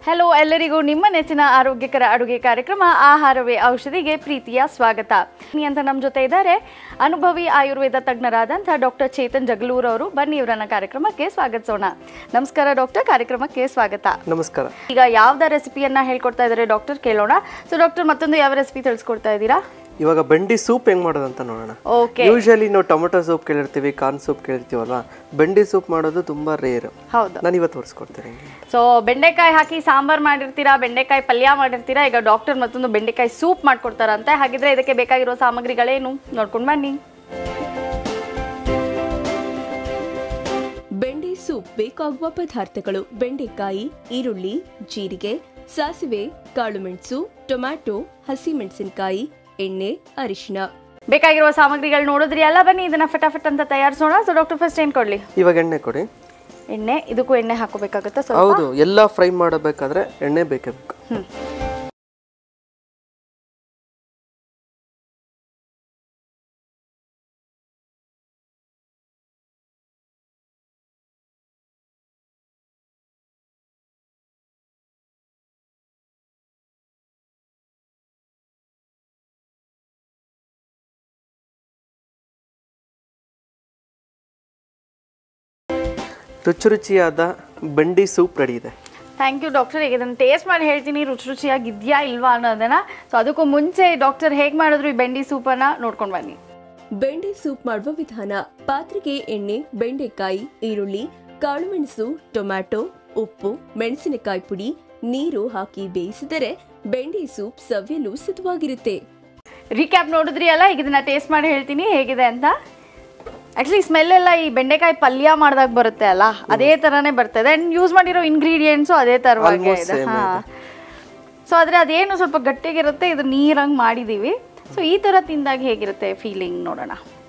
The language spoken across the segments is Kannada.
ಹಲೋ ಎಲ್ಲರಿಗೂ ನಿಮ್ಮ ನೆಚ್ಚಿನ ಆರೋಗ್ಯಕರ ಅಡುಗೆ ಕಾರ್ಯಕ್ರಮ ಆಹಾರವೇ ಔಷಧಿಗೆ ಪ್ರೀತಿಯ ಸ್ವಾಗತ ಬನ್ನಿ ಅಂತ ನಮ್ಮ ಜೊತೆ ಇದ್ದಾರೆ ಅನುಭವಿ ಆಯುರ್ವೇದ ತಜ್ಞರಾದಂಥ ಡಾಕ್ಟರ್ ಚೇತನ್ ಜಗಲೂರ್ ಅವರು ಬನ್ನಿ ಇವರನ್ನ ಕಾರ್ಯಕ್ರಮಕ್ಕೆ ಸ್ವಾಗತಿಸೋಣ ನಮಸ್ಕಾರ ಡಾಕ್ಟರ್ ಕಾರ್ಯಕ್ರಮಕ್ಕೆ ಸ್ವಾಗತ ನಮಸ್ಕಾರ ಈಗ ಯಾವ್ದ ರೆಸಿಪಿಯನ್ನ ಹೇಳ್ಕೊಡ್ತಾ ಇದ್ದಾರೆ ಡಾಕ್ಟರ್ ಕೇಳೋಣ ಸೊ ಡಾಕ್ಟರ್ ಮತ್ತೊಂದು ಯಾವ ರೆಸಿಪಿ ತಿಳಿಸ್ಕೊಡ್ತಾ ಇದ್ದೀರಾ ಇವಾಗ ಬೆಂಡಿ ಸೂಪ್ ಹೆಂಗ್ ಮಾಡೋದಂತ ನೋಡೋಣ ಓಕೆ ಯೂಶಲಿ ನಾವು ಟೊಮೆಟೊ ಸೂಪ್ ಕೇಳಿರ್ತೀವಿ ಕಾರ್ನ್ ಸೂಪ್ ಕೇಳಿರ್ತೀವಲ್ವಾ ಬೆಂಡಿ ಸೂಪ್ ಮಾಡೋದು ತುಂಬಾ ರೇರ್ ಹೌದು ನಾನು ಇವತ್ತು ತೋರಿಸ್ಕೊಡ್ತೀನಿ ಸೊ ಬೆಂಡೆಕಾಯಿ ಹಾಕಿ ಸಾಂಬಾರ್ ಮಾಡಿರ್ತೀರಾ ಬೆಂಡೆಕಾಯಿ ಪಲ್ಯ ಮಾಡಿರ್ತೀರಾ ಈಗ ಡಾಕ್ಟರ್ ಮತ್ತೊಂದು ಬೆಂಡೆಕಾಯಿ ಸೂಪ್ ಮಾಡ್ಕೊಡ್ತಾರಂತೆ ಹಾಗಿದ್ರೆ ಇದಕ್ಕೆ ಬೇಕಾಗಿರೋ ಸಾಮಗ್ರಿಗಳೇನು ನೋಡ್ಕೊಂಡು ಬನ್ನಿ ಬೆಂಡೆ ಸೂಪ್ ಬೇಕಾಗುವ ಪದಾರ್ಥಗಳು ಬೆಂಡೆಕಾಯಿ ಈರುಳ್ಳಿ ಜೀರಿಗೆ ಸಾಸಿವೆ ಕಾಳುಮೆಣಸು ಟೊಮ್ಯಾಟೊ ಹಸಿಮೆಣಸಿನಕಾಯಿ ಎಣ್ಣೆ ಅರಿಶಿನ ಬೇಕಾಗಿರುವ ಸಾಮಗ್ರಿಗಳು ನೋಡಿದ್ರಿ ಎಲ್ಲ ಬನ್ನಿ ಇದನ್ನ ಫಟಾಫಟ್ ಅಂತ ತಯಾರಿಸೋಣ ಸೊ ಡಾಕ್ಟರ್ ಫಸ್ಟ್ ಏನ್ ಕೊಡ್ಲಿ ಇವಾಗ ಎಣ್ಣೆ ಕೊಡಿ ಎಣ್ಣೆ ಇದಕ್ಕೂ ಎಣ್ಣೆ ಹಾಕೋಬೇಕಾಗುತ್ತಾ ಸ್ವಲ್ಪ ಹೌದು ಎಲ್ಲ ಫ್ರೈ ಮಾಡಬೇಕಾದ್ರೆ ಎಣ್ಣೆ ಬೇಕೇ ಬೇಕು ಹ್ಮ್. ರುಚಿ ರುಚಿಯಾದ ಬೆಂಡಿ ಸೂಪ್ ರೆಡಿ ಇದೆ ಥ್ಯಾಂಕ್ ಯು ಡಾಕ್ಟರ್ ಈಗ ಇದನ್ನು ಟೇಸ್ಟ್ ಮಾಡಿ ಹೇಳ್ತೀನಿ ರುಚಿ ರುಚಿಯಾಗಿ ಇದೆಯಾ ಇಲ್ವಾ ಅನ್ನೋದನ್ನ ಸೊ ಅದಕ್ಕೂ ಮುಂಚೆ ಡಾಕ್ಟರ್ ಹೇಗೆ ಮಾಡಿದ್ರು ಈ ಬೆಂಡಿ ಸೂಪನ್ನ ನೋಡ್ಕೊಂಡು ಬನ್ನಿ ಬೆಂಡೆ ಸೂಪ್ ಮಾಡುವ ವಿಧಾನ ಪಾತ್ರೆಗೆ ಎಣ್ಣೆ ಬೆಂಡೆಕಾಯಿ ಈರುಳ್ಳಿ ಕಾಳುಮೆಣಸು ಟೊಮ್ಯಾಟೊ ಉಪ್ಪು ಮೆಣಸಿನಕಾಯಿ ಪುಡಿ ನೀರು ಹಾಕಿ ಬೇಯಿಸಿದರೆ ಬೆಂಡೆ ಸೂಪ್ ಸವಿಯಲು ಸಿದ್ಧವಾಗಿರುತ್ತೆ ರೀಕ್ಯಾಪ್ ನೋಡಿದ್ರಿ ಅಲ್ಲ ಈಗ ಇದನ್ನ ಟೇಸ್ಟ್ ಮಾಡಿ ಹೇಳ್ತೀನಿ ಹೇಗಿದೆ ಅಂತ ಆಕ್ಚುಲಿ ಸ್ಮೆಲ್ ಎಲ್ಲ ಈ ಬೆಂಡೆಕಾಯಿ ಪಲ್ಯ ಮಾಡಿದಾಗ ಬರುತ್ತೆ ಅಲ್ಲ ಅದೇ ತರನೇ ಬರ್ತದೆ ಅಂಡ್ ಯೂಸ್ ಮಾಡಿರೋ ಇಂಗ್ರೀಡಿಯೆಂಟ್ಸು ಅದೇ ತರವಾಗಿ Almost ಇದೆ same ಹಾ ಸೊ ಆದರೆ ಅದೇನು ಸ್ವಲ್ಪ ಗಟ್ಟಿಗಿರುತ್ತೆ ಇದು ನೀರಂಗೆ ಮಾಡಿದ್ದೀವಿ ಸೊ ಈ ಥರ ತಿಂದಾಗ ಹೇಗಿರುತ್ತೆ ಫೀಲಿಂಗ್ ನೋಡೋಣ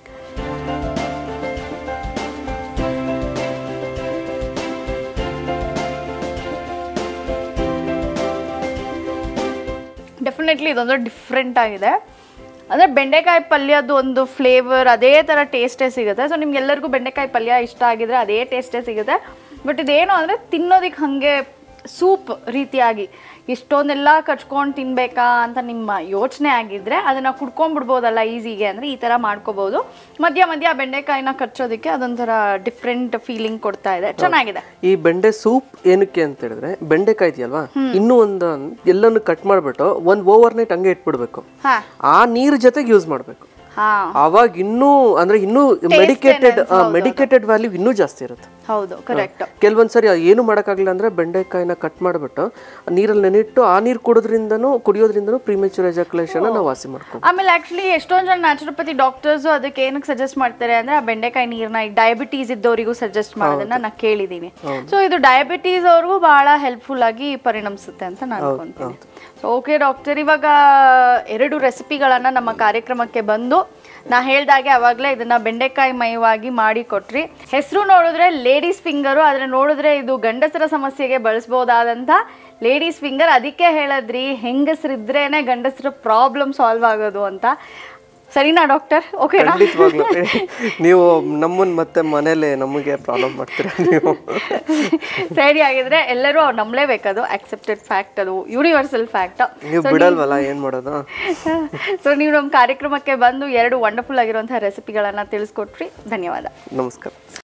ಡೆಫಿನೆಟ್ಲಿ ಇದೊಂದು ಡಿಫ್ರೆಂಟ್ ಆಗಿದೆ ಅಂದರೆ ಬೆಂಡೆಕಾಯಿ ಪಲ್ಯದ್ದು ಒಂದು ಫ್ಲೇವರ್ ಅದೇ ಥರ ಟೇಸ್ಟೇ ಸಿಗುತ್ತೆ ಸೊ ನಿಮ್ಗೆಲ್ಲರಿಗೂ ಬೆಂಡೆಕಾಯಿ ಪಲ್ಯ ಇಷ್ಟ ಆಗಿದ್ರೆ ಅದೇ ಟೇಸ್ಟೇ ಸಿಗುತ್ತೆ ಬಟ್ ಇದೇನು ಅಂದರೆ ತಿನ್ನೋದಕ್ಕೆ ಹಾಗೆ ಸೂಪ್ ರೀತಿಯಾಗಿ ಇಷ್ಟೊಂದೆಲ್ಲ ಕಚ್ಕೊಂಡು ತಿನ್ಬೇಕಾ ಅಂತ ನಿಮ್ಮ ಯೋಚನೆ ಆಗಿದ್ರೆ ಅದನ್ನು ಕುಡ್ಕೊಂಡ್ಬಿಡ್ಬೋದಲ್ಲ ಈಸಿಗೆ ಅಂದರೆ ಈ ಥರ ಮಾಡ್ಕೋಬೋದು ಮಧ್ಯ ಮಧ್ಯ ಬೆಂಡೆಕಾಯಿನ ಕಚ್ಚೋದಕ್ಕೆ ಅದೊಂಥರ ಡಿಫ್ರೆಂಟ್ ಫೀಲಿಂಗ್ ಕೊಡ್ತಾ ಇದೆ ಚೆನ್ನಾಗಿದೆ ಈ ಬೆಂಡೆ ಸೂಪ್ ಏನಕ್ಕೆ ಅಂತ ಹೇಳಿದ್ರೆ ಬೆಂಡೆಕಾಯಿ ಇದೆಯಲ್ವಾ ಇನ್ನೂ ಒಂದು ಎಲ್ಲಾನು ಕಟ್ ಮಾಡ್ಬಿಟ್ಟು ಒಂದ್ ಓವರ್ ನೈಟ್ ಹಂಗೆ ಇಟ್ಬಿಡ್ಬೇಕು ಹಾಂ ಆ ನೀರ್ ಜೊತೆಗೆ ಯೂಸ್ ಮಾಡ್ಬೇಕು ಹಾಂ ಅವಾಗ ಇನ್ನೂ ಅಂದ್ರೆ ಇನ್ನೂ ಮೆಡಿಕೇಟೆಡ್ ಮೆಡಿಕೇಟೆಡ್ ವ್ಯಾಲ್ಯೂ ಇನ್ನೂ ಜಾಸ್ತಿ ಇರುತ್ತೆ ಹೌದು ಕರೆಕ್ಟ್ ಕೆಲವೊಂದ್ಸರಿ ಏನು ಮಾಡೋಕ್ಕಾಗಲ್ಲ ಅಂದ್ರೆ ಬೆಂಡೆಕಾಯಿನ ಕಟ್ ಮಾಡಿಬಿಟ್ಟು ನೀರಲ್ಲಿ ನೆನಿಟ್ಟು ಆ ನೀರು ಕುಡಿದ್ರಿಂದನೂ ಕುಡಿಯೋದ್ರಿಂದನೂ ಪ್ರೀಮೆಚೂರ್ ಎಜಾಕ್ಯುಲೇಷನ್ ನಾವು ವಾಸಿ ಮಾಡ್ಕೊಂಡು ಆಮೇಲೆ ಆಕ್ಚುಲಿ ಎಷ್ಟೊಂದು ಜನ ನ್ಯಾಚುರೋಪತಿ ಡಾಕ್ಟರ್ಸ್ ಅದಕ್ಕೆ ಏನಕ್ಕೆ ಸಜೆಸ್ಟ್ ಮಾಡ್ತಾರೆ ಅಂದ್ರೆ ಆ ಬೆಂಡೆಕಾಯಿ ನೀರ್ನ ಈಗ ಡಯಾಬಿಟೀಸ್ ಇದ್ದವರಿಗೂ ಸಜೆಸ್ಟ್ ಮಾಡೋದನ್ನ ನಾ ಕೇಳಿದೀನಿ ಸೊ ಇದು ಡಯಾಬಿಟೀಸ್ ಅವ್ರಿಗೂ ಬಹಳ ಹೆಲ್ಪ್ಫುಲ್ ಆಗಿ ಪರಿಣಮಿಸುತ್ತೆ ಅಂತ ನಾನು ಅನ್ಕೊಂತೀನಿ ಸೊ ಓಕೆ ಡಾಕ್ಟರ್ ಇವಾಗ ಎರಡು ರೆಸಿಪಿಗಳನ್ನ ನಮ್ಮ ಕಾರ್ಯಕ್ರಮಕ್ಕೆ ಬಂದು ನಾ ಹೇಳ್ದಾಗೆ ಅವಾಗಲೇ ಇದನ್ನ ಬೆಂಡೆಕಾಯಿ ಮಯವಾಗಿ ಮಾಡಿ ಕೊಟ್ರಿ ಹೆಸರು ನೋಡಿದ್ರೆ ಲೇಡೀಸ್ ಫಿಂಗರು ಆದ್ರೆ ನೋಡಿದ್ರೆ ಇದು ಗಂಡಸರ ಸಮಸ್ಯೆಗೆ ಬಳಸ್ಬೋದಾದಂಥ ಲೇಡೀಸ್ ಫಿಂಗರ್ ಅದಕ್ಕೆ ಹೇಳದ್ರಿ ಹೆಂಗಸರಿದ್ರೇನೆ ಗಂಡಸರ ಪ್ರಾಬ್ಲಮ್ ಸಾಲ್ವ್ ಆಗೋದು ಅಂತ ಸರಿನಾ ಡಾಕ್ಟರ್ ಓಕೆನಾ ಖಂಡಿತವಾಗ್ಲೂ ನೀವು ನಮ್ಮನ್ ಮತ್ತೆ ಮನೇಲಿ ನಮಗೆ ಪ್ರಾಬ್ಲಮ್ ಮಾಡ್ತೀರಾ ನೀವು ಸರಿ ಆಗಿದ್ರೆ ಎಲ್ಲರೂ ಅವ್ರು ನಂಬಲೇಬೇಕದು ಅಕ್ಸೆಪ್ಟೆಡ್ ಫ್ಯಾಕ್ಟ್ ಅದು ಯೂನಿವರ್ಸಲ್ ಫ್ಯಾಕ್ಟ್ ನೀವು ಬಿಡಲ್ವಲ್ಲ ಏನ್ ಮಾಡೋದು ಸೊ ನೀವು ನಮ್ಮ ಕಾರ್ಯಕ್ರಮಕ್ಕೆ ಬಂದು ಎರಡು ವಂಡರ್ಫುಲ್ ಆಗಿರುವಂತಹ ರೆಸಿಪಿಗಳನ್ನ ತಿಳಿಸ್ಕೊಟ್ರಿ ಧನ್ಯವಾದ ನಮಸ್ಕಾರ